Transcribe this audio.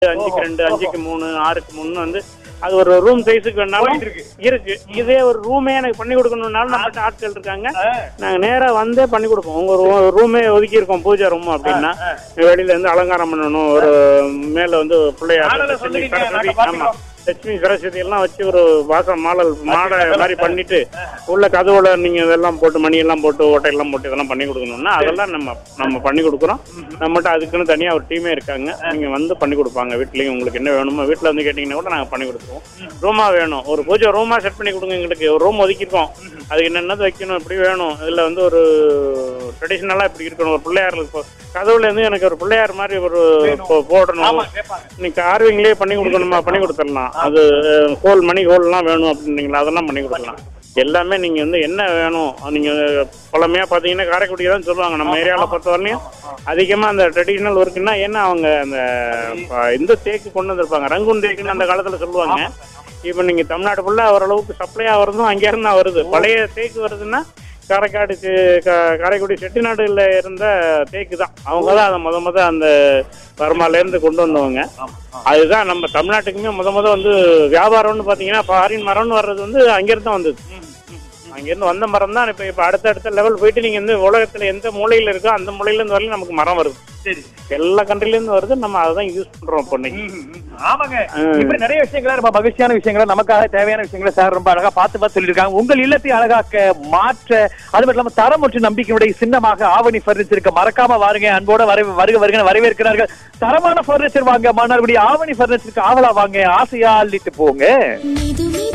அஞ்சுக்கு ரெண்டு அஞ்சுக்கு மூணு ஆறுக்கு மூணு வந்து அது ஒரு ரூம் சைஸுக்கு வேணாலும் போயிட்டு இருக்கு. இருக்கு இதே ஒரு ரூமே எனக்கு பண்ணி கொடுக்கணும்னாலும் நம்மகிட்ட ஆட்கள் இருக்காங்க நாங்க நேரா வந்தே பண்ணி கொடுப்போம் உங்க ரூ- ரூமே ஒதுக்கி இருக்கோம் பூஜை ரூம் அப்படின்னா வெளியில இருந்து அலங்காரம் பண்ணணும் ஒரு மேல வந்து பிள்ளையார் மாடலை லட்சுமி சொல்லிருக்கீங்க, சரஸ்வதி நாங்க ஆமா பார்த்துக்கிறோம். லட்சுமி சரஸ்வதி எல்லாம் வச்சு ஒரு வாசம் மாடல் மாடை மாதிரி பண்ணிட்டு உள்ள கதவுல நீங்க இதெல்லாம் போட்டு மணி எல்லாம் போட்டு ஓட்டையெல்லாம் போட்டு இதெல்லாம் பண்ணி கொடுக்கணும்னா அதெல்லாம் நம்ம நம்ம பண்ணி கொடுக்குறோம் நம்மகிட்ட அதுக்குன்னு தனியா ஒரு டீமே இருக்காங்க நீங்க வந்து பண்ணி கொடுப்பாங்க வீட்லயும் உங்களுக்கு என்ன வேணுமோ வீட்ல வந்து கேட்டீங்கன்னா கூட நாங்க பண்ணி கொடுத்துருவோம் ரூமா வேணும் ஒரு பூஜை ரூமா செட் பண்ணி கொடுங்க எங்களுக்கு ஒரு ரூம் ஒதுக்கிருக்கோம் அதுக்கு என்னென்னது வைக்கணும் இப்படி வேணும் இதுல வந்து ஒரு ட்ரெடிஷ்னலா இப்படி இருக்கணும் ஒரு பிள்ளையார் இப்போ கதவுல இருந்து எனக்கு ஒரு பிள்ளையார் மாதிரி ஒரு போ- போடணும் ஆமா கேட்பாங்க நீ கார்விங்லேயே பண்ணி கொடுக்கணுமா பண்ணி கொடுத்துடலாம் அது அஹ், ஹோல் மணி ஹோல்லாம் வேணும் அப்படின்னீங்களா அதெல்லாம் பண்ணி கொடுக்கலாம் எல்லாமே நீங்க வந்து என்ன வேணும் நீங்க பழமையா பாத்தீங்கன்னா காரைக்குடி தான் சொல்லுவாங்க நம்ம ஏரியாவில் பொறுத்த வரலையும் அதிகமா அந்த ட்ரெடிஷ்னல் ஒர்க்குன்னா ஏன்னா அவங்க அந்த ப- இந்த தேக்கு கொண்டு வந்திருப்பாங்க ரங்குன் தேக்குன்னு அந்த காலத்துல சொல்லுவாங்க இப்போ நீங்க தமிழ்நாடு ஃபுல்லா ஓரளவுக்கு சப்ளை ஆகிறதும் அங்கே இருந்து தான் வருது பழைய தேக்கு வருதுன்னா காரைக்காடு தே- கா- காரைக்குடி செட்டிநாடுல இருந்த தேக்கு தான் அவங்க தான் அதை முத முத அந்த பர்மால இருந்து கொண்டு வந்தவங்க அதுதான் நம்ம தமிழ்நாட்டுக்குமே முத முத வந்து வியாபாரம்னு பாத்தீங்கன்னா ஃபாரின் மரம்னு வர்றது வந்து அங்கிருந்து தான் வந்தது அங்கிருந்து வந்த மரம் தான் இப்போ இப்போ அடுத்த அடுத்த லெவல் போயிட்டு நீங்க வந்து உலகத்துல எந்த மூலையில இருக்கோ அந்த மூலையில இருந்து வரலையும் நமக்கு மரம் வருது சரி எல்லா கண்ட்ரில இருந்து வருது நம்ம அதை தான் யூஸ் பண்றோம் இப்போ இன்னைக்கு ம், ம். ஆமாங்க இப்படி நிறைய விஷயங்களை ரொம்ப மகிழ்ச்சியான விஷயங்களை நமக்காக தேவையான விஷயங்களை சார் ரொம்ப அழகா பார்த்து பார்த்து சொல்லியிருக்காங்க உங்கள் இல்லத்தை அழகாக்க மாற்ற அது மட்டும் இல்லாம தரம் மற்றும் நம்பிக்கையுடைய சின்னமாக ஆவணி பர்னிச்சருக்கு மறக்காம வாருங்க அன்போட வரை வருக வருக வரவேற்கிறார்கள் தரமான பர்னிச்சர் வாங்க மன்னார்குடி ஆவணி பர்னிச்சருக்கு ஆவலா வாங்க ஆசையா அள்ளிட்டு போங்க மெதுமெது